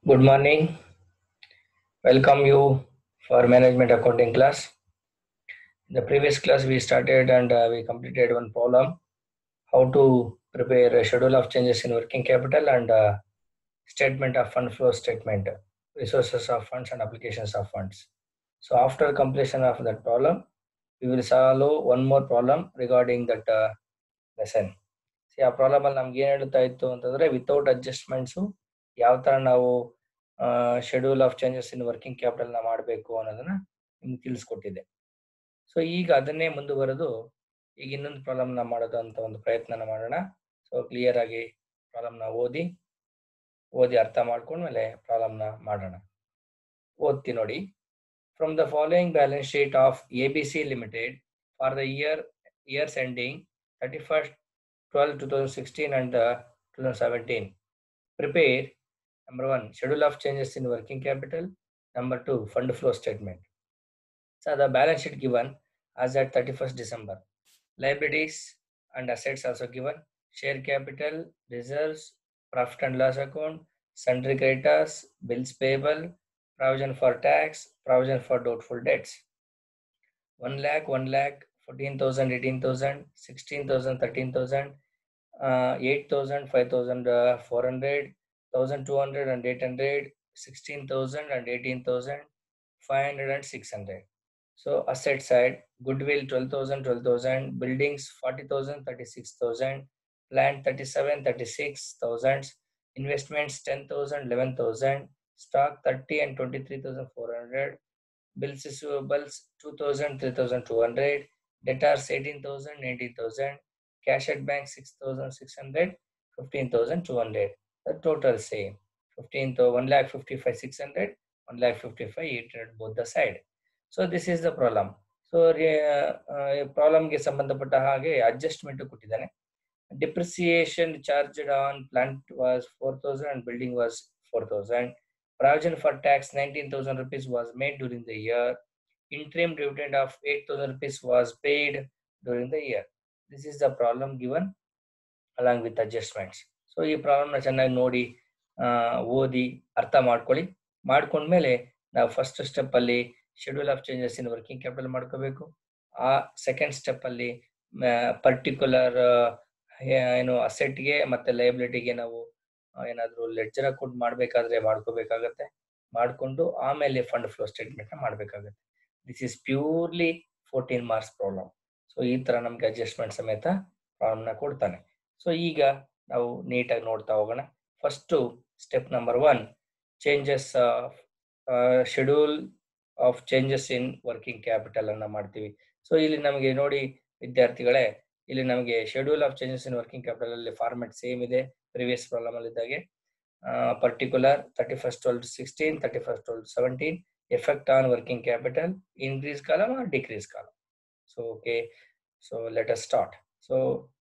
Good morning. Welcome you for management accounting class. In the previous class, we started and uh, we completed one problem how to prepare a schedule of changes in working capital and uh, statement of fund flow statement, resources of funds and applications of funds. So, after completion of that problem, we will solve one more problem regarding that uh, lesson. See, ಆ problem ಅಲ್ಲಿ ನಮ್ಗೆ ಏನ್ ಹೇಳ್ತಾ ಇತ್ತು ಅಂತಂದ್ರೆ without adjustments ಯಾವ ತರ ನಾವು schedule of changes in working capital ನ ಮಾಡಬೇಕು ಅನ್ನೋದನ್ನ ನಿಮ್ಗೆ ತಿಳಿಸ್ಕೊಟ್ಟಿದೆ ಸೊ ಈಗ ಅದನ್ನೇ ಮುಂದುವರೆದು ಈಗ ಇನ್ನೊಂದು ಪ್ರಾಬ್ಲಮ್ ನ ಮಾಡೋದು ಅಂತ ಒಂದು ಪ್ರಯತ್ನ ಮಾಡೋಣ ಸೊ ಕ್ಲಿಯರ್ ಆಗಿ ಪ್ರಾಬ್ಲಮ್ ನ ಓದಿ ಓದಿ ಅರ್ಥ ಮಾಡ್ಕೊಂಡ್ಮೇಲೆ ಪ್ರಾಬ್ಲಮ್ ನ ಮಾಡೋಣ ಓದ್ತಿ ನೋಡಿ from the following balance sheet of A B C limited for the year years ending thirty first twelve two thousand sixteen and two thousand seventeen prepare number one schedule of changes in working capital number two fund flow statement so the balance sheet given as at 31st december liabilities and assets also given share capital reserves profit and loss account sundry creditors bills payable provision for tax provision for doubtful debts 1 lakh 1 lakh 14000 18000 16000 13000 uh, 8,000, 5,400, 1,200 and 800, 16,000 and 18,000, 500 and 600. So asset side, goodwill 12,000, 12,000, buildings 40,000, 36,000, land 37, 36,000, investments 10,000, 11,000, stock 30 and 23,400, bills receivables 2,000, 3,200, debtors 18,000, 19,000, cash at bank 6600 15200 the total same 15 to 1 lakh 55 600 1 lakh 55 800 both the side so this is the problem so problem ಗೆ ಸಂಬಂಧಪಟ್ಟ ಹಾಗೆ adjustment ಕೊಟ್ಟಿದ್ದಾನೆ depreciation charged on plant was four thousand and building was four thousand provision for tax nineteen thousand rupees was made during the year interim dividend of eight thousand rupees was paid during the year this is the problem given along with adjustments so ಈ ಪ್ರಾಬ್ಲಮ್ನ ಚೆನ್ನಾಗಿ ನೋಡಿ ಓದಿ ಅರ್ಥ ಮಾಡ್ಕೊಳ್ಳಿ ಮಾಡ್ಕೊಂಡ್ಮೇಲೆ ನಾವು first step ಅಲ್ಲಿ schedule of changes in working capital ಮಾಡ್ಕೋಬೇಕು ಆ ಸೆಕೆಂಡ್ ಸ್ಟೆಪ್ ಅಲ್ಲಿ ಪರ್ಟಿಕ್ಯುಲರ್ ಏನು ಅಸೆಟ್ಗೆ ಮತ್ತೆ ಲೈಬಿಲಿಟಿಗೆ ನಾವು ಏನಾದ್ರು ಲೆಡ್ಜರ್ ಅಕೌಂಟ್ ಮಾಡ್ಬೇಕಾದ್ರೆ ಮಾಡ್ಕೋಬೇಕಾಗತ್ತೆ ಮಾಡ್ಕೊಂಡು ಆಮೇಲೆ ಫಂಡ್ ಫ್ಲೋ ಸ್ಟೇಟ್ಮೆಂಟ್ ನ ಮಾಡ್ಬೇಕಾಗತ್ತೆ this is purely fourteen marks problem so ಈ ತರ ನಮ್ಗೆ ಅಡ್ಜಸ್ಟ್ಮೆಂಟ್ ಸಮೇತ ಪ್ರಾಬ್ಲಮ್ ನ ಕೊಡ್ತಾನೆ ಸೊ ಈಗ ನಾವು ನೀಟಾಗಿ ನೋಡ್ತಾ ಹೋಗೋಣ first step number one changes schedule of changes in working capital ಅನ್ನ ಮಾಡ್ತೀವಿ ಸೊ ಇಲ್ಲಿ ನಮಗೆ ನೋಡಿ ವಿದ್ಯಾರ್ಥಿಗಳೇ ಇಲ್ಲಿ ನಮಗೆ schedule of changes in working capital ಅಲ್ಲಿ ಫಾರ್ಮೆಟ್ ಸೇಮ್ ಇದೆ ಪ್ರಿವಿಯಸ್ ಪ್ರಾಬ್ಲಮ್ ಅಲ್ಲಿ ಇದ್ದಾಗೆ particular thirty first twelve sixteen thirty first twelve seventeen effect on working capital increase column or decrease column so okay so let us start so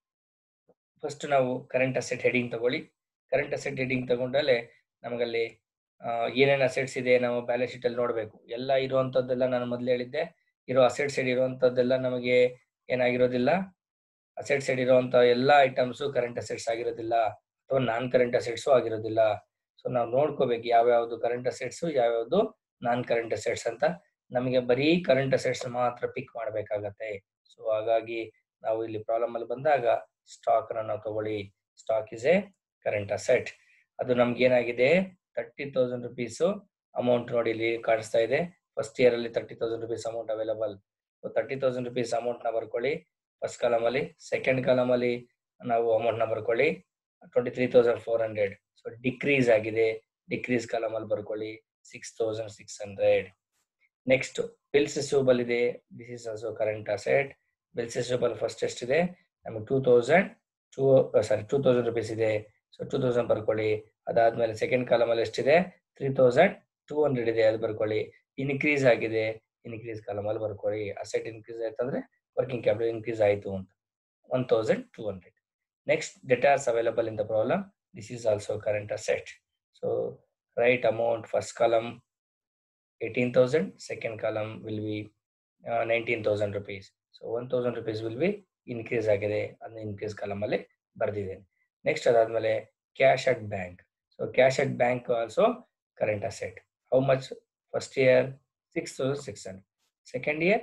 first ನಾವು current asset heading ತಗೊಳ್ಳಿ current asset heading ತಗೊಂಡಲ್ಲೇ ನಮಗಲ್ಲಿ ಏನೇನು assets ಇದೆ ನಾವು balance sheet ಅಲ್ಲಿ ನೋಡಬೇಕು ಎಲ್ಲ ಇರುವಂತದ್ದೆಲ್ಲ ನಾನು ಮೊದಲು ಹೇಳಿದ್ದೆ ಇರೋ ಅಸೆಟ್ ಸೈಡ್ ಇರುವಂತದ್ದೆಲ್ಲ ನಮಗೆ ಏನಾಗಿರೋದಿಲ್ಲ ಅಸೆಟ್ ಸೈಡ್ ಇರುವಂತ ಎಲ್ಲ ಐಟಮ್ಸು ಕರೆಂಟ್ ಅಸೆಟ್ಸ್ ಆಗಿರೋದಿಲ್ಲ ಅಥವಾ ನಾನ್ ಕರೆಂಟ್ ಅಸೆಟ್ಸು ಆಗಿರೋದಿಲ್ಲ ಸೊ ನಾವು ನೋಡ್ಕೋಬೇಕು ಯಾವ್ಯಾವ್ದು ಕರೆಂಟ್ ಅಸೆಟ್ಸು ಯಾವ್ಯಾವ್ದು ನಾನ್ ಕರೆಂಟ್ ಅಸೆಟ್ಸ್ ಅಂತ ನಮಗೆ ಬರೀ ಕರೆಂಟ್ ಅಸೆಟ್ಸ್ ಮಾತ್ರ ಪಿಕ್ ಮಾಡ್ಬೇಕಾಗತ್ತೆ ಸೊ ಹಾಗಾಗಿ ನಾವು ಇಲ್ಲಿ ಪ್ರಾಬ್ಲಮ್ ಅಲ್ಲಿ ಬಂದಾಗ ಸ್ಟಾಕ್ ಅನ್ನ ನಾವು ತಗೊಳ್ಳಿ stock is a current asset ಅದು ನಮ್ಗೆ ಏನಾಗಿದೆ ತರ್ಟಿ ತೌಸಂಡ್ ರುಪೀಸ್ ಅಮೌಂಟ್ ನೋಡಿ ಇಲ್ಲಿ ಕಾಣಿಸ್ತಾ ಇದೆ ಫಸ್ಟ್ ಇಯರ್ ಅಲ್ಲಿ thirty thousand rupees amount available thirty thousand rupees amount ನ ಬರ್ಕೊಳ್ಳಿ ಫಸ್ಟ್ ಕಾಲಮ್ ಅಲ್ಲಿ ಸೆಕೆಂಡ್ ಕಾಲಮ್ ಅಲ್ಲಿ ನಾವು ಅಮೌಂಟ್ ನ ಬರ್ಕೊಳ್ಳಿ twenty three thousand four hundred so decrease ಆಗಿದೆ ಡಿಕ್ರೀಸ್ ಕಾಲಮ್ ಅಲ್ಲಿ ಬರ್ಕೊಳ್ಳಿ six thousand six hundred next bills receivable ಇದೆ this is also current asset bills receivable first ಎಷ್ಟಿದೆ ನಮಗೆ two thousand two sorry two thousand rupees ಇದೆ so two thousand ಬರ್ಕೊಳ್ಳಿ ಅದಾದ್ಮೇಲೆ second column ಅಲ್ಲಿ ಎಷ್ಟಿದೆ ತ್ರೀ ತೌಸಂಡ್ ಟೂ ಹಂಡ್ರೆಡ್ ಇದೆ ಅದು ಬರ್ಕೊಳ್ಳಿ ಇನ್ಕ್ರೀಸ್ ಆಗಿದೆ ಇನ್ಕ್ರೀಸ್ ಕಾಲಮ್ ಅಲ್ಲಿ ಬರ್ಕೊಳ್ಳಿ ಅಸೆಟ್ ಇನ್ಕ್ರೀಸ್ ಆಯ್ತಂದ್ರೆ ವರ್ಕಿಂಗ್ ಕ್ಯಾಪಿಟಲ್ ಇನ್ಕ್ರೀಸ್ ಆಯಿತು ಅಂತ one thousand two hundred next debtors available in the problem this is also current asset so write amount first column eighteen thousand second column will be nineteen thousand rupees so one thousand rupees will be increase ಆಗಿದೆ ಅದನ್ನ increase column ಅಲ್ಲಿ ಬರ್ದಿದ್ದೇನೆ next ಅದಾದ್ಮೇಲೆ cash at bank so cash at bank also current asset. How much? First year 6,600. Second year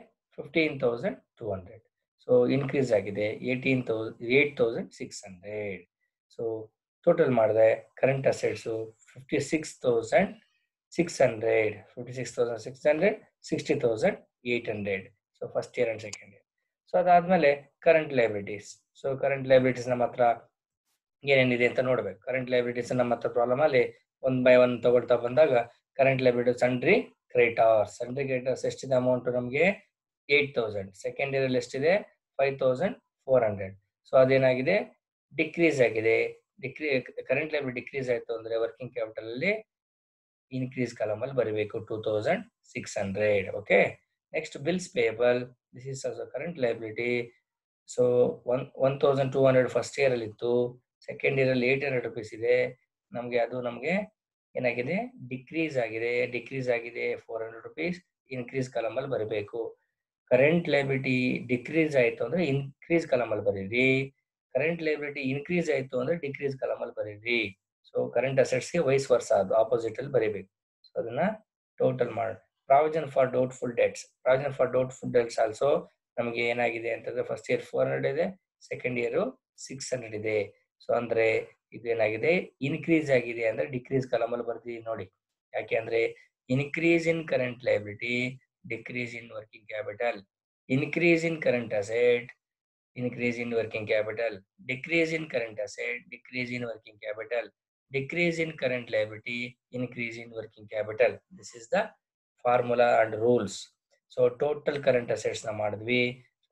15,200. So increase ಆಗಿದೆ eighteen thousand eight thousand six hundred so total ಮಾಡಿದ್ರೆ current assets fifty six thousand six hundred fifty six thousand six hundred sixty thousand eight hundred so first year and second year so ಅದಾದ್ಮೇಲೆ current liabilities so current liabilities ನಮ್ಮ ಹತ್ರ ಏನೇನಿದೆ ಅಂತ ನೋಡ್ಬೇಕು current liabilities ನಮ್ಮ ಹತ್ರ problem ಅಲ್ಲಿ one by one ತಗೊಳ್ತಾ ಬಂದಾಗ current liabilities sundry creditors sundry creditors ಎಷ್ಟಿದೆ ಅಮೌಂಟ್ ನಮಗೆ ಏಟ್ ತೌಸಂಡ್ ಸೆಕೆಂಡ್ ಇಯರ್ ಅಲ್ಲಿ ಎಷ್ಟಿದೆ five thousand four hundred so ಅದೇನಾಗಿದೆ ಡಿಕ್ರೀಸ್ ಆಗಿದೆ ಡಿಕ್ರೀ ಕರೆಂಟ್ ಲೈಬಿಲಿಟಿ ಡಿಕ್ರೀಸ್ ಆಯ್ತು ಅಂದ್ರೆ ವರ್ಕಿಂಗ್ ಕ್ಯಾಪಿಟಲ್ ಅಲ್ಲಿ ಇನ್ಕ್ರೀಸ್ ಕಾಲಮ್ ಅಲ್ಲಿ ಬರಬೇಕು two thousand six hundred okay next bills payable this is also current liability so one one thousand two hundred first year ಅಲ್ಲಿ ಇತ್ತು second year ಅಲ್ಲಿ eight hundred rupees ಇದೆ ನಮಗೆ ಅದು ನಮಗೆ ಏನಾಗಿದೆ ಡಿಕ್ರೀಸ್ ಆಗಿದೆ ಡಿಕ್ರೀಸ್ ಆಗಿದೆ four hundred rupees increase column ಅಲ್ಲಿ ಬರಬೇಕು ಕರೆಂಟ್ ಲೈಬಿಲಿಟಿ ಡಿಕ್ರೀಸ್ ಆಯ್ತು ಅಂದ್ರೆ ಇನ್ಕ್ರೀಸ್ ಕಾಲಮ್ ಅಲ್ಲಿ ಬರೀರಿ ಕರೆಂಟ್ ಲೈಬಿಲಿಟಿ ಇನ್ಕ್ರೀಸ್ ಆಯ್ತು ಅಂದ್ರೆ ಡಿಕ್ರೀಸ್ ಕಾಲಮ್ ಅಲ್ಲಿ ಬರೀರಿ ಸೊ ಕರೆಂಟ್ ಅಸೆಟ್ಸ್ಗೆ ವೈಸ್ ವರ್ಸ ಅದು ಆಪೋಸಿಟ್ ಅಲ್ಲಿ ಬರೀಬೇಕು ಸೊ ಅದನ್ನ ಟೋಟಲ್ ಮಾಡಿ provision for doubtful debts provision for doubtful debts also ನಮಗೆ ಏನಾಗಿದೆ ಅಂತಂದ್ರೆ ಫಸ್ಟ್ ಇಯರ್ ಫೋರ್ ಹಂಡ್ರೆಡ್ ಇದೆ ಸೆಕೆಂಡ್ ಇಯರ್ ಸಿಕ್ಸ್ ಹಂಡ್ರೆಡ್ ಇದೆ ಸೊ ಅಂದ್ರೆ ಇದು ಏನಾಗಿದೆ ಇನ್ಕ್ರೀಸ್ ಆಗಿದೆ ಅಂದ್ರೆ ಡಿಕ್ರೀಸ್ ಕಾಲಮ್ ಅಲ್ಲಿ ಬರ್ತೀವಿ ನೋಡಿ ಯಾಕೆ ಅಂದ್ರೆ increase in current liability decrease in working capital increase in current asset increase in working capital decrease in current asset decrease in working capital decrease in current liability increase in working capital this is the formula and rules so total current assets na ಮಾಡಿದ್ವಿ so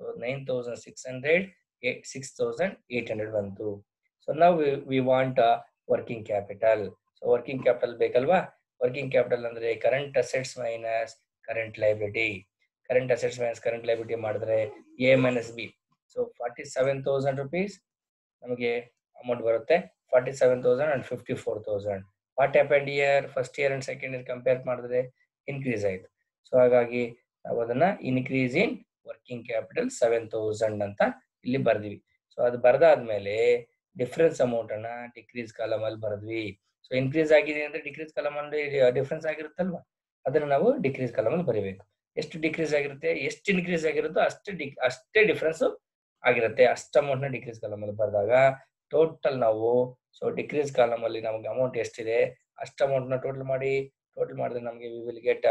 9600 6800 ಬಂತು so now we, we want uh, working capital so working capital ಬೇಕಲ್ವಾ working capital ಅಂದ್ರೆ current assets minus current liability current assets minus current liability ಮಾಡಿದ್ರೆ a minus b so forty seven thousand rupees ನಮಗೆ amount ಬರುತ್ತೆ forty seven thousand and fifty four thousand what happened year first year and second year compare ಮಾಡಿದ್ರೆ increase ಆಯಿತು so ಹಾಗಾಗಿ ನಾವು ಅದನ್ನ increase in working capital seven thousand ಅಂತ ಇಲ್ಲಿ ಬರ್ದಿವಿ ಸೊ ಅದು ಬರ್ದಾದ್ಮೇಲೆ ಡಿಫ್ರೆನ್ಸ್ ಅಮೌಂಟ್ ಅನ್ನ ಡಿಕ್ರೀಸ್ ಕಾಲಮ್ ಅಲ್ಲಿ ಬರೆದ್ವಿ ಸೊ ಇನ್ಕ್ರೀಸ್ ಆಗಿದೆ ಅಂದ್ರೆ ಡಿಕ್ರೀಸ್ ಕಾಲಮ್ ಅಲ್ಲಿ ಡಿಫ್ರೆನ್ಸ್ ಆಗಿರುತ್ತಲ್ವಾ ಅದನ್ನ ನಾವು ಡಿಕ್ರೀಸ್ ಕಾಲಮ್ ಅಲ್ಲಿ ಬರೀಬೇಕು ಎಷ್ಟು ಡಿಕ್ರೀಸ್ ಆಗಿರುತ್ತೆ ಎಷ್ಟು ಇನ್ಕ್ರೀಸ್ ಆಗಿರುತ್ತೋ ಅಷ್ಟೇ ಡಿ ಅಷ್ಟೇ ಡಿಫ್ರೆನ್ಸ್ ಆಗಿರುತ್ತೆ ಅಷ್ಟು ಅಮೌಂಟ್ ನ ಡಿಕ್ರೀಸ್ ಕಾಲಮ್ ಅಲ್ಲಿ ಬರೆದಾಗ ಟೋಟಲ್ ನಾವು ಸೊ ಡಿಕ್ರೀಸ್ ಕಾಲಮ್ ಅಲ್ಲಿ ನಮಗೆ ಅಮೌಂಟ್ ಎಷ್ಟಿದೆ ಅಷ್ಟು ಅಮೌಂಟ್ ನ ಟೋಟಲ್ ಮಾಡಿ ಟೋಟಲ್ ಮಾಡಿದ್ರೆ ನಮಗೆ we will get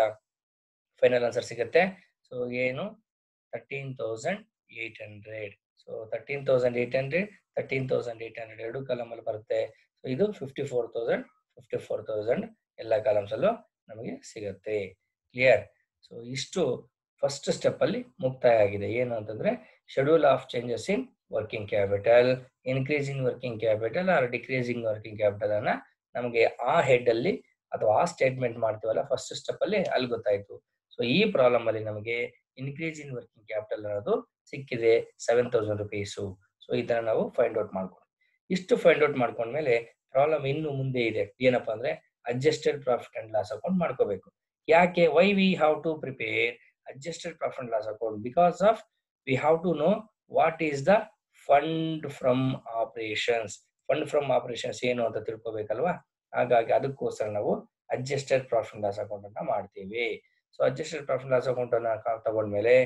final answer ಸಿಗುತ್ತೆ ಸೊ ಏನು thirteen thousand eight hundred so thirteen thousand eight hundred thirteen thousand eight hundred ಎರಡು ಕಾಲಮ್ ಅಲ್ಲಿ ಬರುತ್ತೆ ಸೊ ಇದು fifty four thousand fifty four thousand ಎಲ್ಲ ಕಾಲಮ್ಸ್ ಅಲ್ಲೂ ನಮಗೆ ಸಿಗುತ್ತೆ ಕ್ಲಿಯರ್ ಸೊ ಇಷ್ಟು ಫಸ್ಟ್ ಸ್ಟೆಪ್ ಅಲ್ಲಿ ಮುಕ್ತಾಯ ಆಗಿದೆ ಏನು ಅಂತಂದ್ರೆ schedule of changes in working capital increase in working capital or decreasing working capital ಅನ್ನ ನಮಗೆ ಆ ಹೆಡ್ ಅಲ್ಲಿ ಅಥವಾ ಆ ಸ್ಟೇಟ್ಮೆಂಟ್ ಮಾಡ್ತೀವಲ್ಲ ಫಸ್ಟ್ ಸ್ಟೆಪ್ ಅಲ್ಲಿ ಅಲ್ಲಿ ಗೊತ್ತಾಯ್ತು ಸೊ ಈ ಪ್ರಾಬ್ಲಮ್ ಅಲ್ಲಿ ನಮಗೆ ಇನ್ಕ್ರೀಸ್ ಇನ್ ವರ್ಕಿಂಗ್ ಕ್ಯಾಪಿಟಲ್ ಅನ್ನೋದು ಸಿಕ್ಕಿದೆ ಸೆವೆನ್ ತೌಸಂಡ್ ರುಪೀಸು ಸೊ ಇದನ್ನ ನಾವು ಫೈಂಡ್ ಔಟ್ ಮಾಡ್ಕೊಂಡು ಇಷ್ಟು ಫೈಂಡ್ ಔಟ್ ಮಾಡ್ಕೊಂಡ್ಮೇಲೆ ಪ್ರಾಬ್ಲಮ್ ಇನ್ನು ಮುಂದೆ ಇದೆ ಏನಪ್ಪಾ ಅಂದ್ರೆ adjusted profit and loss account ಮಾಡ್ಕೋಬೇಕು ಯಾಕೆ why we have to prepare adjusted profit and loss account because of we have to know what is the fund from operations fund from operations ಏನು ಅಂತ ತಿಳ್ಕೊಬೇಕಲ್ವಾ ಹಾಗಾಗಿ ಅದಕ್ಕೋಸ್ಕರ ನಾವು ಅಡ್ಜಸ್ಟೆಡ್ ಪ್ರಾಫಿಟ್ ಲಾಸ್ ಅಕೌಂಟ್ ಅನ್ನ ಮಾಡ್ತೀವಿ so adjusted profit loss account ಅನ್ನ ತಗೊಂಡ್ಮೇಲೆ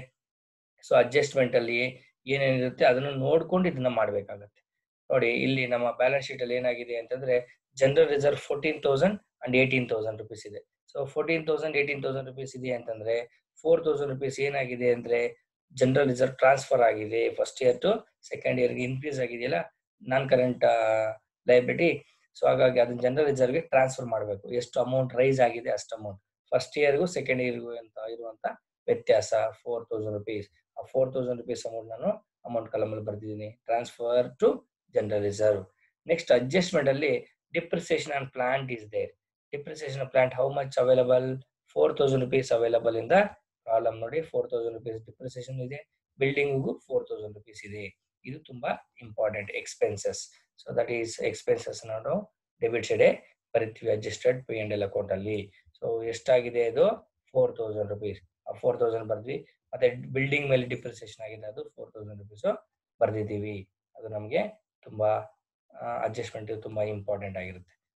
so adjustment ಅಲ್ಲಿ ಏನೇನಿರುತ್ತೆ ಅದನ್ನು ನೋಡ್ಕೊಂಡು ಇದನ್ನ ಮಾಡ್ಬೇಕಾಗತ್ತೆ ನೋಡಿ ಇಲ್ಲಿ ನಮ್ಮ ಬ್ಯಾಲೆನ್ಸ್ ಶೀಟ್ ಅಲ್ಲಿ ಏನಾಗಿದೆ ಅಂತಂದ್ರೆ general reserve fourteen thousand and eighteen thousand rupees ಇದೆ so fourteen thousand eighteen thousand rupees ಇದೆ ಅಂತಂದ್ರೆ ಫೋರ್ ತೌಸಂಡ್ ರುಪೀಸ್ ಏನಾಗಿದೆ ಅಂದ್ರೆ ಜನರಲ್ ರಿಸರ್ವ್ ಟ್ರಾನ್ಸ್ಫರ್ ಆಗಿದೆ ಫಸ್ಟ್ ಇಯರ್ ಟು ಸೆಕೆಂಡ್ ಇಯರ್ಗೆ ಇನ್ಕ್ರೀಸ್ ಆಗಿದೆಯಲ್ಲ ನಾನ್ ಕರೆಂಟ್ ಲೈಬಿಲಿಟಿ ಸೊ ಹಾಗಾಗಿ ಅದನ್ನ ಜನರಲ್ ರಿಸರ್ವ್ಗೆ ಟ್ರಾನ್ಸ್ಫರ್ ಮಾಡಬೇಕು ಎಷ್ಟು ಅಮೌಂಟ್ ರೈಸ್ ಆಗಿದೆ ಅಷ್ಟು ಅಮೌಂಟ್ ಫಸ್ಟ್ ಇಯರ್ಗೂ ಸೆಕೆಂಡ್ ಇಯರ್ಗೂ ಅಂತ ಇರುವಂತ ವ್ಯತ್ಯಾಸ ಫೋರ್ ತೌಸಂಡ್ ರುಪೀಸ್ ಆ ಫೋರ್ ತೌಸಂಡ್ ರುಪೀಸ್ ಅಮೌಂಟ್ ನಾನು ಅಮೌಂಟ್ ಕಲಮಲ್ಲಿ ಬರ್ತಿದ್ದೀನಿ transfer to general reserve next adjustment ಅಲ್ಲಿ depreciation and plant is there depreciation plant how much available four thousand rupees available ಇಂದ ಪ್ರಾಬ್ಲಮ್ ನೋಡಿ ಫೋರ್ ತೌಸಂಡ್ ರುಪೀಸ್ ಡಿಪ್ರಿಸಿಯೇಷನ್ ಇದೆ ಬಿಲ್ಡಿಂಗ್ಗೂ four thousand rupees ಇದೆ ಇದು ತುಂಬಾ important expenses so that is expenses ನಾವು debit ಸೈಡೆ ಬರಿತೀವಿ adjusted P and L account ಅಲ್ಲಿ ಸೊ ಎಷ್ಟಾಗಿದೆ ಅದು ಫೋರ್ ತೌಸಂಡ್ ರುಪೀಸ್ ಆ ಫೋರ್ ತೌಸಂಡ್ ಬರ್ದ್ವಿ ಮತ್ತೆ ಬಿಲ್ಡಿಂಗ್ ಮೇಲೆ ಡಿಪ್ರಿಸಿಯೇಷನ್ ಆಗಿದೆ ಅದು ಫೋರ್ ತೌಸಂಡ್ ರುಪೀಸ್ ಬರ್ದಿದ್ದೀವಿ ಅದು ನಮಗೆ ತುಂಬಾ ಅಡ್ಜಸ್ಟ್ಮೆಂಟ್ ತುಂಬಾ ಇಂಪಾರ್ಟೆಂಟ್ ಆಗಿರುತ್ತೆ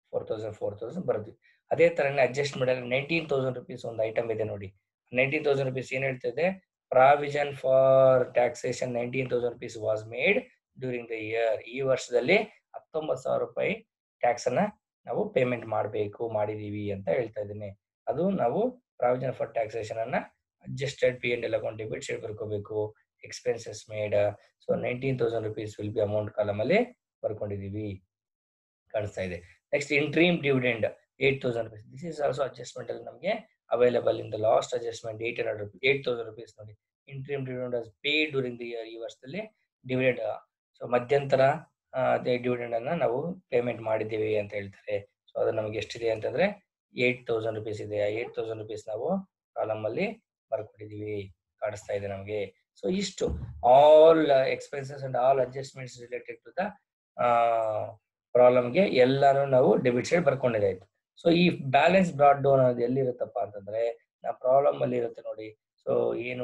ಫೋರ್ ತೌಸಂಡ್ ಫೋರ್ ತೌಸಂಡ್ ಬರ್ದ್ವಿ ಅದೇ ತರನೇ ಅಡ್ಜಸ್ಟ್ಮೆಂಟ್ ಅಲ್ಲಿ ನೈನ್ಟೀನ್ ತೌಸಂಡ್ ರುಪೀಸ್ ಒಂದು ಐಟಮ್ ಇದೆ ನೋಡಿ ನೈನ್ಟೀನ್ ತೌಸಂಡ್ ರುಪೀಸ್ ಏನ್ ಹೇಳ್ತಿದೆ provision for taxation nineteen thousand rupees was made during the year ಈ ವರ್ಷದಲ್ಲಿ ಹತ್ತೊಂಬತ್ತು ಸಾವಿರ ರೂಪಾಯಿ ಟ್ಯಾಕ್ಸ್ ಅನ್ನ ನಾವು ಪೇಮೆಂಟ್ ಮಾಡಬೇಕು ಮಾಡಿದೀವಿ ಅಂತ ಹೇಳ್ತಾ ಇದ್ದೀನಿ ಅದು ನಾವು ಪ್ರಾವಿಷನ್ ಫಾರ್ ಟ್ಯಾಕ್ಸೇಷನ್ ಅನ್ನ adjusted P and L account debit side ಬರ್ಕೋಬೇಕು expenses made so nineteen thousand rupees will be amount column ಅಲ್ಲಿ ಬರ್ಕೊಂಡಿದೀವಿ ಕಾಣಿಸ್ತಾ ಇದೆ next interim dividend eight thousand rupees this is also adjustment ಅಲ್ಲಿ ನಮಗೆ available in the last adjustment eight hundred rupees eight thousand rupees ನೋಡಿ interim dividend was paid during the year ಈ ವರ್ಷದಲ್ಲಿ dividend so ಮಧ್ಯಂತರ ಅದೇ ಡಿವಿಡೆಂಡ್ ಅನ್ನ ನಾವು payment ಮಾಡಿದ್ದೀವಿ ಅಂತ ಹೇಳ್ತಾರೆ ಸೊ ಅದು ನಮಗೆ ಎಷ್ಟಿದೆ ಅಂತಂದ್ರೆ ಏಟ್ ತೌಸಂಡ್ ರುಪೀಸ್ ಇದೆ ಏಟ್ ತೌಸಂಡ್ ರುಪೀಸ್ ನಾವು ಕಾಲಮ್ ಅಲ್ಲಿ ಬರ್ಕೊಟ್ಟಿದೀವಿ ಕಾಣಿಸ್ತಾ ಇದೆ ನಮಗೆ ಸೊ ಇಷ್ಟು all expenses and all adjustments related to the ಪ್ರಾಬ್ಲಮ್ಗೆ ಎಲ್ಲಾನು ನಾವು ಡೆಬಿಟ್ ಸೈಡ್ ಬರ್ಕೊಂಡಿದ್ದಾಯ್ತು ಸೊ ಈ ಬ್ಯಾಲೆನ್ಸ್ ಬ್ರಾಡ್ ಡೌನ್ ಅನ್ನೋದು ಎಲ್ಲಿರುತ್ತಪ್ಪ ಅಂತಂದ್ರೆ ನಾ ಪ್ರಾಬ್ಲಮ್ ಅಲ್ಲಿ ಇರುತ್ತೆ ನೋಡಿ ಸೊ ಏನು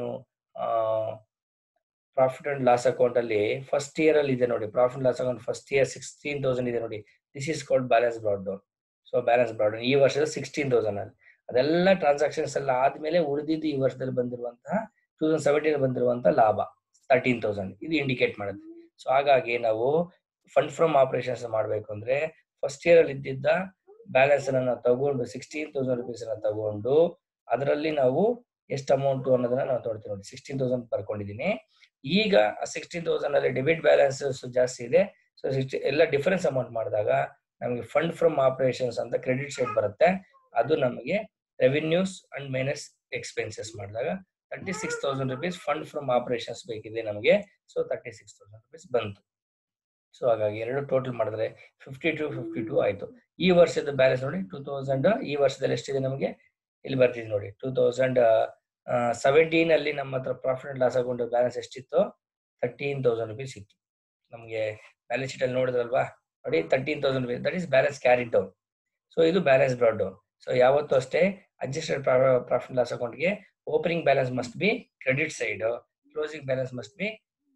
ಪ್ರಾಫಿಟ್ ಅಂಡ್ ಲಾಸ್ ಅಕೌಂಟ್ ಅಲ್ಲಿ ಫಸ್ಟ್ ಇಯರ್ ಅಲ್ಲಿ ಇದೆ ನೋಡಿ profit loss account first year sixteen thousand ಇದೆ ನೋಡಿ this is called balance brought down so balance brought down ಈ ವರ್ಷದ ಸಿಕ್ಸ್ಟೀನ್ ತೌಸಂಡ್ ಅಲ್ಲಿ ಅದೆಲ್ಲ ಟ್ರಾನ್ಸಾಕ್ಷನ್ಸ್ ಎಲ್ಲ ಆದ್ಮೇಲೆ ಉಳಿದಿದ್ದು ಈ ವರ್ಷದಲ್ಲಿ ಬಂದಿರುವಂತಹ ಟೂ ತೌಸಂಡ್ ಸೆವೆಂಟೀನ್ ಬಂದಿರುವಂತಹ ಲಾಭ ತರ್ಟೀನ್ ತೌಸಂಡ್ ಇದು ಇಂಡಿಕೇಟ್ ಮಾಡುತ್ತೆ ಸೊ ಹಾಗಾಗಿ ನಾವು ಫಂಡ್ ಫ್ರಮ್ ಆಪರೇಷನ್ಸ್ ಮಾಡಬೇಕು ಅಂದ್ರೆ ಫಸ್ಟ್ ಇಯರ್ ಅಲ್ಲಿ ಇದ್ದಿದ್ದ ಬ್ಯಾಲೆನ್ಸ್ ಅನ್ನ ತಗೊಂಡು ಸಿಕ್ಸ್ಟೀನ್ ತೌಸಂಡ್ ರುಪೀಸ್ ಅನ್ನ ತಗೊಂಡು ಅದರಲ್ಲಿ ನಾವು ಎಷ್ಟು ಅಮೌಂಟ್ ಅನ್ನೋದನ್ನ ನಾವು ನೋಡ್ತೀವಿ ನೋಡಿ ಸಿಕ್ಸ್ಟೀನ್ ತೌಸಂಡ್ ಬರ್ಕೊಂಡಿದೀನಿ ಈಗ ಸಿಕ್ಸ್ಟೀನ್ ತೌಸಂಡ್ ಅಲ್ಲಿ ಡೆಬಿಟ್ ಬ್ಯಾಲೆನ್ಸ್ ಜಾಸ್ತಿ ಇದೆ ಸೊ ಸಿಕ್ಸ್ಟಿ ಎಲ್ಲ ಡಿಫರೆನ್ಸ್ ಅಮೌಂಟ್ ಮಾಡಿದಾಗ ನಮಗೆ ಫಂಡ್ ಫ್ರಮ್ ಆಪರೇಷನ್ಸ್ ಅಂತ ಕ್ರೆಡಿಟ್ ಸೈಡ್ ಬರುತ್ತೆ ಅದು ನಮಗೆ ರೆವಿನ್ಯೂಸ್ ಅಂಡ್ ಮೈನಸ್ ಎಕ್ಸ್ಪೆನ್ಸಸ್ ಮಾಡಿದಾಗ thirty six thousand rupees fund from operations ಬೇಕಿದೆ ನಮಗೆ so thirty six thousand rupees ಬಂತು ಸೊ ಹಾಗಾಗಿ ಎರಡು ಟೋಟಲ್ ಮಾಡಿದ್ರೆ ಫಿಫ್ಟಿ ಟು ಫಿಫ್ಟಿ ಟು ಆಯ್ತು ಈ ವರ್ಷದ ಬ್ಯಾಲೆನ್ಸ್ ನೋಡಿ ಟೂ ತೌಸಂಡ್ ಈ ವರ್ಷದಲ್ಲಿ ಎಷ್ಟಿದೆ ನಮಗೆ ಇಲ್ಲಿ ಬರ್ತಿದೆ ನೋಡಿ ಟೂ ತೌಸಂಡ್ ಸೆವೆಂಟೀನ್ ಅಲ್ಲಿ ನಮ್ಮ ಹತ್ರ profit and loss account balance ಎಷ್ಟಿತ್ತು ತರ್ಟೀನ್ ತೌಸಂಡ್ ರುಪೀಸ್ ಇತ್ತು ನಮಗೆ ಬ್ಯಾಲೆನ್ಸ್ ಶೀಟ್ ಅಲ್ಲಿ ನೋಡಿದ್ರಲ್ವಾ ನೋಡಿ thirteen thousand rupees that is balance carry down so ಇದು ಬ್ಯಾಲೆನ್ಸ್ ಬ್ರಾಡ್ ಡೌನ್ ಸೊ ಯಾವತ್ತೂ ಅಷ್ಟೇ ಅಡ್ಜಸ್ಟೆಡ್ ಪ್ರಾಫಿಟ್ ಲಾಸ್ ಅಕೌಂಟ್ಗೆ opening balance must be credit side closing balance must be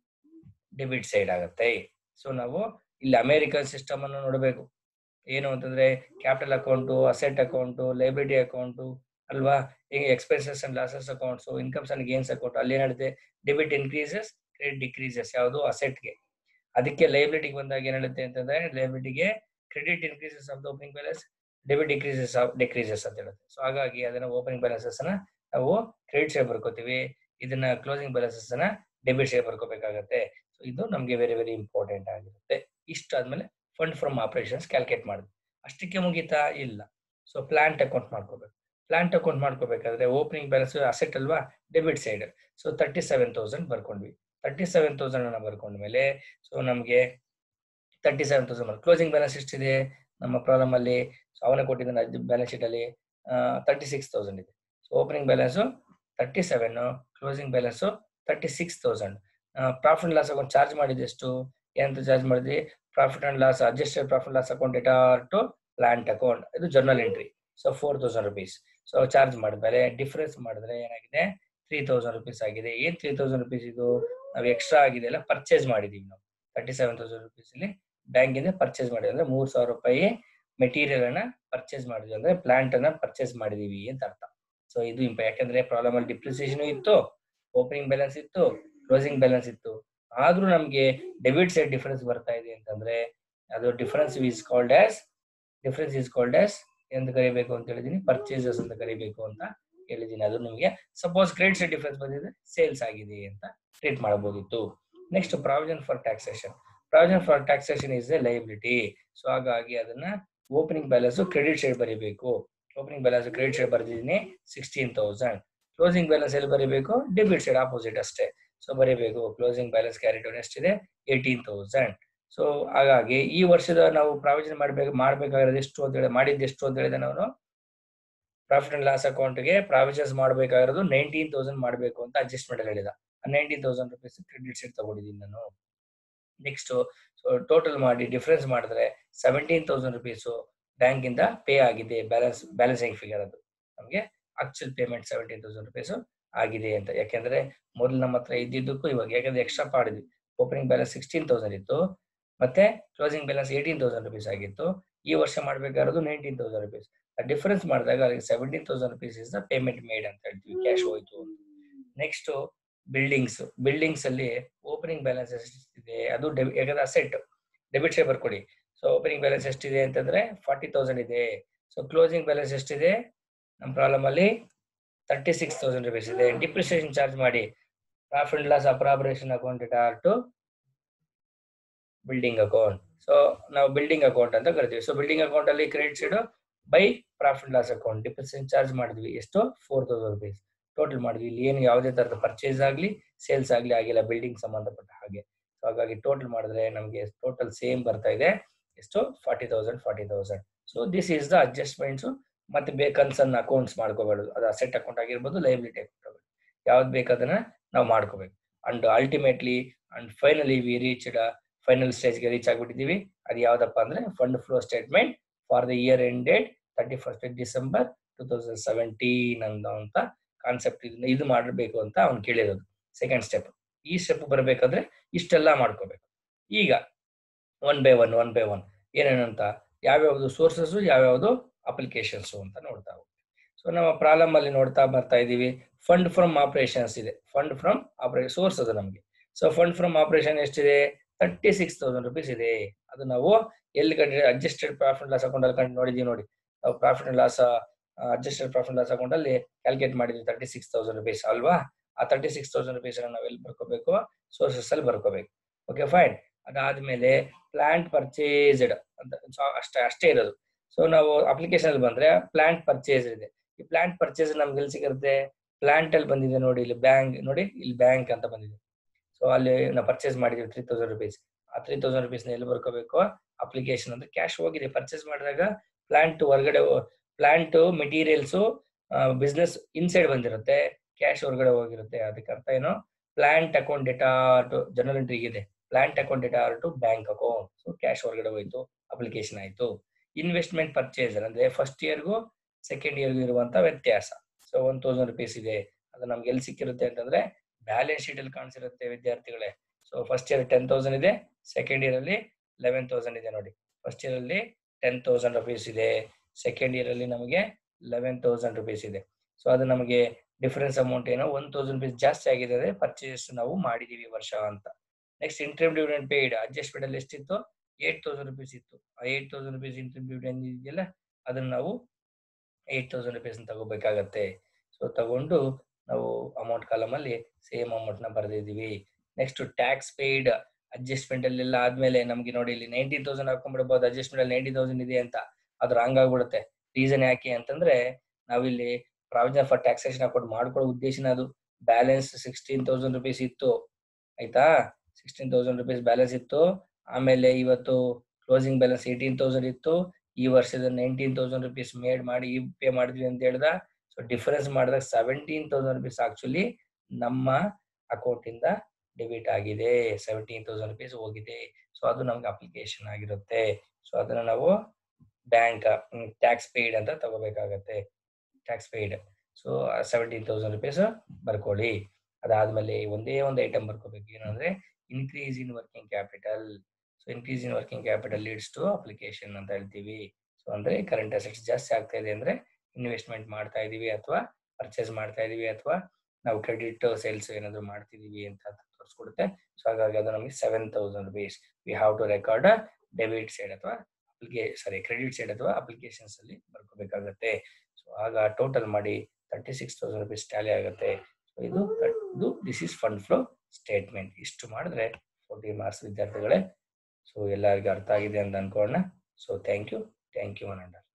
debit side ಆಗುತ್ತೆ ಸೊ ನಾವು ಇಲ್ಲಿ ಅಮೆರಿಕನ್ ಸಿಸ್ಟಮ್ ಅನ್ನು ನೋಡಬೇಕು ಏನು ಅಂತಂದ್ರೆ capital account asset account liability account ಅಲ್ವಾ ಈಗ expenses and losses accounts incomes and gains account ಅಲ್ಲಿ ಏನಿದೆ ಡೆಬಿಟ್ ಇನ್ಕ್ರೀಸಸ್ ಕ್ರೆಡಿಟ್ ಡಿಕ್ರೀಸಸ್ ಯಾವುದು ಅಸೆಟ್ಗೆ ಅದಕ್ಕೆ ಲೈಬಿಲಿಟಿಗೆ ಬಂದಾಗ ಏನ್ ಹೇಳುತ್ತೆ ಅಂತಂದ್ರೆ ಲೈಬಿಲಿಟಿಗೆ credit increases of the opening balance debit decreases of decreases ಅಂತ ಹೇಳುತ್ತೆ ಸೊ ಹಾಗಾಗಿ ಅದನ್ನ ಓಪನಿಂಗ್ ಬ್ಯಾಲೆನ್ಸಸ್ ಅನ್ನ ನಾವು ಕ್ರೆಡಿಟ್ ಶೇರ್ ಬರ್ಕೋತೀವಿ ಇದನ್ನ ಕ್ಲೋಸಿಂಗ್ ಬ್ಯಾಲೆನ್ಸಸ್ ಅನ್ನ ಡೆಬಿಟ್ ಶೇರ್ ಬರ್ಕೋಬೇಕಾಗತ್ತೆ ಸೊ ಇದು ನಮಗೆ ವೆರಿ ವೆರಿ ಇಂಪಾರ್ಟೆಂಟ್ ಆಗಿರುತ್ತೆ ಇಷ್ಟ ಆದ್ಮೇಲೆ ಫಂಡ್ ಫ್ರಮ್ ಆಪರೇಷನ್ಸ್ ಕ್ಯಾಲ್ಕುಲೇಟ್ ಮಾಡಿದ್ವಿ ಅಷ್ಟಕ್ಕೆ ಮುಗೀತಾ ಇಲ್ಲ ಸೊ ಪ್ಲಾಂಟ್ ಅಕೌಂಟ್ ಮಾಡ್ಕೋಬೇಕು ಪ್ಲಾಂಟ್ ಅಕೌಂಟ್ ಮಾಡ್ಕೋಬೇಕಾದ್ರೆ ಓಪನಿಂಗ್ ಬ್ಯಾಲೆನ್ಸ್ ಅಸೆಟ್ ಅಲ್ವಾ debit side so thirty seven thousand ಬರ್ಕೊಂಡ್ವಿ ತರ್ಟಿ ಸೆವೆನ್ ತೌಸಂಡ್ ಅನ್ನ ಬರ್ಕೊಂಡ್ಮೇಲೆ ಸೊ ನಮಗೆ thirty seven thousand closing balance ಎಷ್ಟಿದೆ ನಮ್ಮ ಪ್ರಾಬ್ಲಮ್ ಅಲ್ಲಿ ಸೊ ಅವನೇ ಕೊಟ್ಟಿದ್ದಾನೆ ಬ್ಯಾಲೆನ್ಸ್ ಶೀಟ್ ಅಲ್ಲಿ ತರ್ಟಿ ಸಿಕ್ಸ್ ತೌಸಂಡ್ ಇದೆ so opening balance thirty seven closing balance thirty six thousand profit loss account charge ಮಾಡಿದ್ದು ಎಷ್ಟು ಏನಂತ ಚಾರ್ಜ್ ಮಾಡಿದ್ವಿ profit and loss adjusted profit loss account data to plant account ಇದು journal entry so four thousand rupees so charge ಮಾಡಿದ್ಮೇಲೆ difference ಮಾಡಿದ್ರೆ ಏನಾಗಿದೆ three thousand rupees ಆಗಿದೆ ಏನ್ ತ್ರೀ ತೌಸಂಡ್ ರುಪೀಸ್ ಇದು ನಾವು ಎಕ್ಸ್ಟ್ರಾ ಆಗಿದೆ ಅಲ್ಲ ಪರ್ಚೇಸ್ ಮಾಡಿದೀವಿ ನಾವು ತರ್ಟಿ ಸೆವೆನ್ ತೌಸಂಡ್ ರುಪೀಸ್ ಇಲ್ಲಿ ಬ್ಯಾಂಕಿಂದ ಪರ್ಚೇಸ್ ಮಾಡಿದ್ವಿ ಅಂದ್ರೆ ಮೂರ್ ಸಾವಿರ ರೂಪಾಯಿ ಮೆಟೀರಿಯಲ್ ಅನ್ನ ಪರ್ಚೇಸ್ ಮಾಡಿದ್ವಿ ಅಂದ್ರೆ ಪ್ಲಾಂಟ್ ಅನ್ನ ಪರ್ಚೇಸ್ ಮಾಡಿದೀವಿ ಅಂತ ಅರ್ಥ ಸೊ ಇದು ಇಂಪ ಯಾಕಂದ್ರೆ ಪ್ರಾಬ್ಲಮ್ ಅಲ್ಲಿ ಡಿಪ್ರಿಸಿಯೇಷನ್ ಇತ್ತು ಓಪನಿಂಗ್ ಬ್ಯಾಲೆನ್ಸ್ ಇತ್ತು ಕ್ಲೋಸಿಂಗ್ ಬ್ಯಾಲೆನ್ಸ್ ಇತ್ತು ಆದ್ರೂ ನಮ್ಗೆ ಡೆಬಿಟ್ ಸೈಡ್ ಡಿಫರೆನ್ಸ್ ಬರ್ತಾ ಇದೆ ಅಂತಂದ್ರೆ ಅದು difference is called as difference is called as ಎಂತ ಕರಿಬೇಕು ಅಂತ ಹೇಳಿದೀನಿ ಪರ್ಚೇಸಸ್ ಅಂತ ಕರಿಬೇಕು ಅಂತ ಹೇಳಿದೀನಿ ಅದು ನಿಮಗೆ ಸಪೋಸ್ ಕ್ರೆಡಿಟ್ ಸೈಡ್ ಡಿಫರೆನ್ಸ್ ಬಂದಿದೆ ಸೇಲ್ಸ್ ಆಗಿದೆ ಅಂತ ಟ್ರೀಟ್ ಮಾಡಬಹುದಿತ್ತು next provision for taxation provision for taxation is a liability so ಹಾಗಾಗಿ ಅದನ್ನ ಓಪನಿಂಗ್ ಬ್ಯಾಲೆನ್ಸ್ ಕ್ರೆಡಿಟ್ ಸೈಡ್ ಬರೀಬೇಕು ಓಪನಿಂಗ್ ಬ್ಯಾಲೆನ್ಸ್ ಕ್ರೆಡಿಟ್ ಸೈಡ್ ಬರೆದಿದ್ದೀನಿ ಸಿಕ್ಸ್ಟೀನ್ ತೌಸಂಡ್ ಕ್ಲೋಸಿಂಗ್ ಬ್ಯಾಲೆನ್ಸ್ ಎಲ್ಲಿ ಬರೀಬೇಕು ಡೆಬಿಟ್ ಸೈಡ್ ಆಪೋಸಿಟ್ ಅಷ್ಟೇ ಸೊ ಬರೀಬೇಕು ಕ್ಲೋಸಿಂಗ್ ಬ್ಯಾಲೆನ್ಸ್ ಕ್ಯಾರಿ ಡೌನ್ ಎಷ್ಟಿದೆ eighteen thousand so ಹಾಗಾಗಿ ಈ ವರ್ಷದ ನಾವು ಪ್ರಾವಿಷನ್ ಮಾಡ್ಬೇಕು ಮಾಡ್ಬೇಕಾಗಿರೋದು ಎಷ್ಟು ಅಂತ ಹೇಳಿ ಮಾಡಿದ್ದು ಎಷ್ಟು ಅಂತ ಹೇಳಿದ್ರೆ ನಾವು ಪ್ರಾಫಿಟ್ ಅಂಡ್ ಲಾಸ್ ಅಕೌಂಟ್ಗೆ ಪ್ರಾವಿಷನ್ಸ್ ಮಾಡಬೇಕಾಗಿರೋದು ನೈನ್ಟೀನ್ ತೌಸಂಡ್ ಮಾಡಬೇಕು ಅಂತ ಅಡ್ಜಸ್ಟ್ಮೆಂಟ್ ಹೇಳಿದ nineteen thousand rupees credit side ತಗೊಂಡಿದ್ದೀನಿ ನಾನು ನೆಕ್ಸ್ಟ್ ಸೊ ಟೋಟಲ್ ಮಾಡಿ ಡಿಫ್ರೆನ್ಸ್ ಮಾಡಿದ್ರೆ ಸೆವೆಂಟೀನ್ ತೌಸಂಡ್ ರುಪೀಸು ಬ್ಯಾಂಕ್ ಇಂದ ಪೇ ಆಗಿದೆ ಬ್ಯಾಲೆನ್ಸ್ ಬ್ಯಾಲೆನ್ಸಿಂಗ್ ಫಿಗರ್ ಅದು ನಮಗೆ actual payment seventeen thousand rupees ಆಗಿದೆ ಅಂತ ಯಾಕೆಂದ್ರೆ ಮೊದಲು ನಮ್ಮ ಹತ್ರ ಇದ್ದಿದ್ದಕ್ಕೂ ಇವಾಗ ಯಾಕಂದ್ರೆ ಎಕ್ಸ್ಟ್ರಾ ಮಾಡಿದ್ವಿ ಓಪನಿಂಗ್ ಬ್ಯಾಲೆನ್ಸ್ ಸಿಕ್ಸ್ಟೀನ್ ತೌಸಂಡ್ ಇತ್ತು ಮತ್ತೆ closing balance eighteen thousand rupees ಆಗಿತ್ತು ಈ ವರ್ಷ ಮಾಡ್ಬೇಕಾಗಿರೋದು ನೈನ್ಟೀನ್ ತೌಸಂಡ್ ರುಪೀಸ್ ಡಿಫರೆನ್ಸ್ ಮಾಡಿದಾಗ ಅಲ್ಲಿ seventeen thousand rupees is the payment made ಅಂತ ಹೇಳ್ತೀವಿ ಕ್ಯಾಶ್ ಹೋಯ್ತು ಅಂತ ನೆಕ್ಸ್ಟ್ ಬಿಲ್ಡಿಂಗ್ಸ್ ಬಿಲ್ಡಿಂಗ್ಸ್ ಅಲ್ಲಿ ಓಪನಿಂಗ್ ಬ್ಯಾಲೆನ್ಸ್ ಎಷ್ಟಿದೆ ಅದು ಡೆಬಿ ಯಾಕಂದ್ರೆ ಅಸೆಟ್ ಡೆಬಿಟ್ ಸೈಡ್ ಬರ್ಕೊಡಿ ಸೊ ಓಪನಿಂಗ್ ಬ್ಯಾಲೆನ್ಸ್ ಎಷ್ಟಿದೆ ಅಂತಂದ್ರೆ ಫಾರ್ಟಿ ತೌಸಂಡ್ ಇದೆ ಸೊ ಕ್ಲೋಸಿಂಗ್ ಬ್ಯಾಲೆನ್ಸ್ ಎಷ್ಟಿದೆ ನಮ್ಮ ಪ್ರಾಬ್ಲಮ್ ಅಲ್ಲಿ ತರ್ಟಿ ಸಿಕ್ಸ್ ತೌಸಂಡ್ ರುಪೀಸ್ ಇದೆ ಡಿಪ್ರಿಸಿಯೇಷನ್ ಚಾರ್ಜ್ ಮಾಡಿ profit loss ಅಪ್ರಾಬ್ರೇಷನ್ account it are to building account so ನಾವು ಬಿಲ್ಡಿಂಗ್ ಅಕೌಂಟ್ ಅಂತ ಕರಿತೀವಿ ಸೊ ಬಿಲ್ಡಿಂಗ್ ಅಕೌಂಟ್ ಅಲ್ಲಿ credit side by profit loss account depreciation charge ಮಾಡಿದ್ವಿ ಎಷ್ಟು ಫೋರ್ ತೌಸಂಡ್ ರುಪೀಸ್ ಟೋಟಲ್ ಮಾಡಿದ್ವಿ ಇಲ್ಲಿ ಏನು ಯಾವುದೇ ತರದ ಪರ್ಚೇಸ್ ಆಗಲಿ ಸೇಲ್ಸ್ ಆಗಲಿ ಆಗಿಲ್ಲ ಬಿಲ್ಡಿಂಗ್ ಸಂಬಂಧಪಟ್ಟ ಹಾಗೆ ಸೊ ಹಾಗಾಗಿ ಟೋಟಲ್ ಮಾಡಿದ್ರೆ ನಮಗೆ ಟೋಟಲ್ ಸೇಮ್ ಬರ್ತಾ ಇದೆ ಎಷ್ಟು forty thousand forty thousand so this is the adjustments ಮತ್ತೆ ಬೇಕನ್ಸನ್ ಅಕೌಂಟ್ಸ್ ಮಾಡ್ಕೋಬಾರ್ದು ಅದು ಅಸೆಟ್ ಅಕೌಂಟ್ ಆಗಿರ್ಬೋದು ಲೈಬಿಲಿಟಿ ಅಕೌಂಟ್ ಆಗಿರ್ಬೋದು ಯಾವ್ದು ಬೇಕಾದನ್ನ ನಾವು ಮಾಡ್ಕೋಬೇಕು and ultimately and finally we reached final ಸ್ಟೇಜ್ಗೆ ರೀಚ್ ಆಗ್ಬಿಟ್ಟಿದೀವಿ ಅದು ಯಾವ್ದಪ್ಪ ಅಂದ್ರೆ fund flow statement for the year end date thirty first December two thousand seventeen ಅಂತ ಕಾನ್ಸೆಪ್ಟ್ ಇದನ್ನ ಇದು ಮಾಡಬೇಕು ಅಂತ ಅವ್ನು ಕೇಳಿರೋದು ಸೆಕೆಂಡ್ ಸ್ಟೆಪ್ ಈ ಸ್ಟೆಪ್ ಬರಬೇಕಾದ್ರೆ ಇಷ್ಟೆಲ್ಲ ಮಾಡ್ಕೋಬೇಕು ಈಗ one by one one by one ಏನೇನಂತ ಯಾವ್ಯಾವ್ದು ಸೋರ್ಸಸ್ ಯಾವ್ಯಾವ್ದು ಅಪ್ಲಿಕೇಶನ್ಸ್ ಅಂತ ನೋಡ್ತಾ ಹೋಗ್ತೀವಿ ಸೊ ನಮ್ಮ ಪ್ರಾಬ್ಲಮ್ ಅಲ್ಲಿ ನೋಡ್ತಾ ಬರ್ತಾ ಇದೀವಿ ಫಂಡ್ ಫ್ರಮ್ ಆಪರೇಷನ್ಸ್ ಇದೆ ಫಂಡ್ ಫ್ರಮ್ ಆಪರೇಷನ್ ಸೋರ್ಸ್ ಅದು ನಮಗೆ ಸೊ ಫಂಡ್ ಫ್ರಮ್ ಆಪರೇಷನ್ ಎಷ್ಟಿದೆ ತರ್ಟಿ ಸಿಕ್ಸ್ ತೌಸಂಡ್ ರುಪೀಸ್ ಇದೆ ಅದು ನಾವು ಎಲ್ಲಿ ಕಂಡು ಅಡ್ಜಸ್ಟೆಡ್ ಪ್ರಾಫಿಟ್ ಲಾಸ್ ಅಕೌಂಟ್ ಅಲ್ಲಿ ಕಂಡು ನೋಡಿದೀವಿ ನೋಡಿ ನಾವು profit and loss adjusted profit loss account ಅಲ್ಲಿ ಕ್ಯಾಲ್ಕುಲೇಟ್ ಮಾಡಿದ್ವಿ ತರ್ಟಿ ಸಿಕ್ಸ್ ತೌಸಂಡ್ ರುಪೀಸ್ ಅಲ್ವಾ ಆ ತರ್ಟಿ ಸಿಕ್ಸ್ ತೌಸಂಡ್ ರುಪೀಸ್ ನಾವು ಎಲ್ಲಿ ಬರ್ಕೋಬೇಕು ಸೋರ್ಸಸ್ ಅಲ್ಲಿ ಬರ್ಕೋಬೇಕು ಓಕೆ ಫೈನ್ ಅದಾದ್ಮೇಲೆ ಪ್ಲಾಂಟ್ ಪರ್ಚೇಸ್ಡ್ ಅಂತ ಸೊ ಅಷ್ಟೇ ಅಷ್ಟೇ ಇರೋದು ಸೊ ನಾವು ಅಪ್ಲಿಕೇಶನ್ ಅಲ್ಲಿ ಬಂದ್ರೆ ಪ್ಲಾಂಟ್ ಪರ್ಚೇಸ್ ಇದೆ ಈ ಪ್ಲಾಂಟ್ ಪರ್ಚೇಸ್ ನಮ್ಗೆ ಎಲ್ಲಿ ಸಿಗುತ್ತೆ ಪ್ಲಾಂಟ್ ಅಲ್ಲಿ ಬಂದಿದೆ ನೋಡಿ ಇಲ್ಲಿ ಬ್ಯಾಂಕ್ ನೋಡಿ ಇಲ್ಲಿ ಬ್ಯಾಂಕ್ ಅಂತ ಬಂದಿದೆ ಸೊ ಅಲ್ಲಿ ನಾವು ಪರ್ಚೇಸ್ ಮಾಡಿದೀವಿ ತ್ರೀ ತೌಸಂಡ್ ರುಪೀಸ್ ಆ ತ್ರೀ ತೌಸಂಡ್ ರುಪೀಸ್ ಎಲ್ಲಿ ಬರ್ಕೋಬೇಕು ಅಪ್ಲಿಕೇಶನ್ ಅಂದ್ರೆ ಕ್ಯಾಶ್ ಹೋಗಿದೆ ಪರ್ಚೇಸ್ ಮಾಡಿದಾಗ ಪ್ಲಾಂಟ್ ಹೊರಗಡೆ ಪ್ಲಾಂಟ್ ಮೆಟೀರಿಯಲ್ಸ್ ಬಿಸ್ನೆಸ್ ಇನ್ಸೈಡ್ ಬಂದಿರುತ್ತೆ ಕ್ಯಾಶ್ ಹೊರಗಡೆ ಹೋಗಿರುತ್ತೆ ಅದಕ್ಕೆ ಅರ್ಥ ಏನು plant account data to general entry ಇದೆ plant account data to bank account so cash ಹೊರಗಡೆ ಹೋಯ್ತು ಅಪ್ಲಿಕೇಶನ್ ಆಯ್ತು ಇನ್ವೆಸ್ಟ್ಮೆಂಟ್ ಪರ್ಚೇಸ್ ಅಂದ್ರೆ ಫಸ್ಟ್ ಇಯರ್ಗೂ ಸೆಕೆಂಡ್ ಇಯರ್ಗೂ ಇರುವಂತ ವ್ಯತ್ಯಾಸ ಸೊ ಒನ್ ತೌಸಂಡ್ ರುಪೀಸ್ ಇದೆ ಅದು ನಮ್ಗೆ ಎಲ್ಲಿ ಸಿಕ್ಕಿರುತ್ತೆ ಅಂತಂದ್ರೆ ಬ್ಯಾಲೆನ್ಸ್ ಶೀಟ್ ಅಲ್ಲಿ ಕಾಣಿಸಿರುತ್ತೆ ವಿದ್ಯಾರ್ಥಿಗಳೇ so first year ten thousand ಇದೆ ಸೆಕೆಂಡ್ ಇಯರ್ ಅಲ್ಲಿ ಲೆವೆನ್ ತೌಸಂಡ್ ಇದೆ ನೋಡಿ ಫಸ್ಟ್ ಇಯರ್ ಅಲ್ಲಿ ಟೆನ್ ತೌಸಂಡ್ ರುಪೀಸ್ ಇದೆ ಸೆಕೆಂಡ್ ಇಯರ್ ಅಲ್ಲಿ ನಮಗೆ ಲೆವೆನ್ ತೌಸಂಡ್ ರುಪೀಸ್ ಇದೆ ಸೊ ಅದು ನಮಗೆ ಡಿಫರೆನ್ಸ್ ಅಮೌಂಟ್ ಏನೋ ಒನ್ ತೌಸಂಡ್ ರುಪೀಸ್ ಜಾಸ್ತಿ ಆಗಿದೆ ಅಂದ್ರೆ ಪರ್ಚೇಸ್ ನಾವು ಮಾಡಿದೀವಿ ವರ್ಷ ಅಂತ next interim dividend paid adjustment ಅಲ್ಲಿ ಎಷ್ಟಿತ್ತು ಏಟ್ ತೌಸಂಡ್ ರುಪೀಸ್ ಇತ್ತು ಆ eight thousand rupees interim dividend ಇದೆಯಲ್ಲ ಅದನ್ನ ನಾವು ಏಟ್ ತೌಸಂಡ್ ರುಪೀಸ್ ತಗೋಬೇಕಾಗತ್ತೆ ಸೊ ತಗೊಂಡು ನಾವು ಅಮೌಂಟ್ ಕಾಲಮ್ ಅಲ್ಲಿ ಸೇಮ್ ಅಮೌಂಟ್ ನ ಬರೆದಿದೀವಿ ನೆಕ್ಸ್ಟ್ ಟ್ಯಾಕ್ಸ್ ಪೇಯ್ಡ್ ಅಡ್ಜಸ್ಟ್ಮೆಂಟ್ ಅಲ್ಲಿ ಎಲ್ಲ ಆದ್ಮೇಲೆ ನಮ್ಗೆ ನೋಡಿ ಇಲ್ಲಿ ನೈನ್ಟೀನ್ ತೌಸಂಡ್ ಹಾಕೊಂಡ್ಬಿಡ್ಬೋದು ಅಡ್ಜಸ್ಟ್ಮೆಂಟ್ ಅಲ್ಲಿ ನೈನ್ಟಿ ತೌಸಂಡ್ ಇದೆ ಅಂತ ಅದು ರಾಂಗ್ ಆಗ್ಬಿಡುತ್ತೆ ರೀಸನ್ ಯಾಕೆ ಅಂತಂದ್ರೆ ನಾವಿಲ್ಲಿ ಪ್ರಾವಿಜನ್ ಫಾರ್ ಟ್ಯಾಕ್ಸೇಷನ್ ಅಕೌಂಟ್ ಮಾಡ್ಕೊಳ್ಳೋ ಉದ್ದೇಶನ ಅದು ಬ್ಯಾಲೆನ್ಸ್ ಸಿಕ್ಸ್ಟೀನ್ ತೌಸಂಡ್ ರುಪೀಸ್ ಇತ್ತು ಆಯ್ತಾ ಸಿಕ್ಸ್ಟೀನ್ ತೌಸಂಡ್ ರುಪೀಸ್ ಬ್ಯಾಲೆನ್ಸ್ ಇತ್ತು ಆಮೇಲೆ ಇವತ್ತು ಕ್ಲೋಸಿಂಗ್ ಬ್ಯಾಲೆನ್ಸ್ ಏಯ್ಟೀನ್ ತೌಸಂಡ್ ಇತ್ತು ಈ ವರ್ಷದ ನೈನ್ಟೀನ್ ತೌಸಂಡ್ ರುಪೀಸ್ ಮೇಡ್ ಮಾಡಿ ಪೇ ಮಾಡಿದ್ವಿ ಅಂತ ಹೇಳ್ದ ಸೊ ಡಿಫರೆನ್ಸ್ ಮಾಡಿದಾಗ ಸೆವೆಂಟೀನ್ ತೌಸಂಡ್ ರುಪೀಸ್ ಆಕ್ಚುಲಿ ನಮ್ಮ ಅಕೌಂಟ್ ಇಂದ ಡೆಬಿಟ್ ಆಗಿದೆ ಸೆವೆಂಟೀನ್ ತೌಸಂಡ್ ರುಪೀಸ್ ಹೋಗಿದೆ ಸೊ ಅದು ನಮ್ಗೆ ಅಪ್ಲಿಕೇಶನ್ ಆಗಿರುತ್ತೆ ಸೊ ಅದನ್ನ ನಾವು ಬ್ಯಾಂಕ್ ಟ್ಯಾಕ್ಸ್ ಪೇಯ್ಡ್ ಅಂತ ತಗೋಬೇಕಾಗತ್ತೆ tax paid so seventeen thousand rupees ಬರ್ಕೊಳ್ಳಿ ಅದಾದ್ಮೇಲೆ ಒಂದೇ ಒಂದು ಐಟಮ್ ಬರ್ಕೋಬೇಕು ಏನಂದ್ರೆ increase in working capital so increase in working capital leads to application ಅಂತ ಹೇಳ್ತೀವಿ ಸೊ ಅಂದ್ರೆ ಕರೆಂಟ್ ಅಸೆಟ್ಸ್ ಜಾಸ್ತಿ ಆಗ್ತಾ ಇದೆ ಅಂದ್ರೆ ಇನ್ವೆಸ್ಟ್ಮೆಂಟ್ ಮಾಡ್ತಾ ಇದೀವಿ ಅಥವಾ ಪರ್ಚೇಸ್ ಮಾಡ್ತಾ ಇದೀವಿ ಅಥವಾ ನಾವು ಕ್ರೆಡಿಟ್ ಸೇಲ್ಸ್ ಏನಾದ್ರು ಮಾಡ್ತಿದೀವಿ ಅಂತ ತೋರಿಸ್ಕೊಡುತ್ತೆ ಸೊ ಹಾಗಾಗಿ ಅದು ನಮಗೆ seven thousand rupees we have to record debit side ಅಥವಾ ಅಪ್ಲಿಕೇ ಸಾರಿ ಕ್ರೆಡಿಟ್ ಸೈಡ್ ಅಥವಾ ಅಪ್ಲಿಕೇಶನ್ಸ್ ಅಲ್ಲಿ ಬರ್ಕೋಬೇಕಾಗತ್ತೆ ಸೊ ಆಗ ಟೋಟಲ್ ಮಾಡಿ thirty six thousand rupees tally ಆಗುತ್ತೆ ಸೊ ಇದು ಇದು this is fund flow statement ಇಷ್ಟು ಮಾಡಿದ್ರೆ ಫೋರ್ಟಿ ಮಾರ್ಕ್ಸ್ ವಿದ್ಯಾರ್ಥಿಗಳೇ ಸೊ ಎಲ್ಲರಿಗೂ ಅರ್ಥ ಆಗಿದೆ ಅಂತ ಅನ್ಕೊಳ್ಳೋಣ so thank you thank you ಅನಂಡ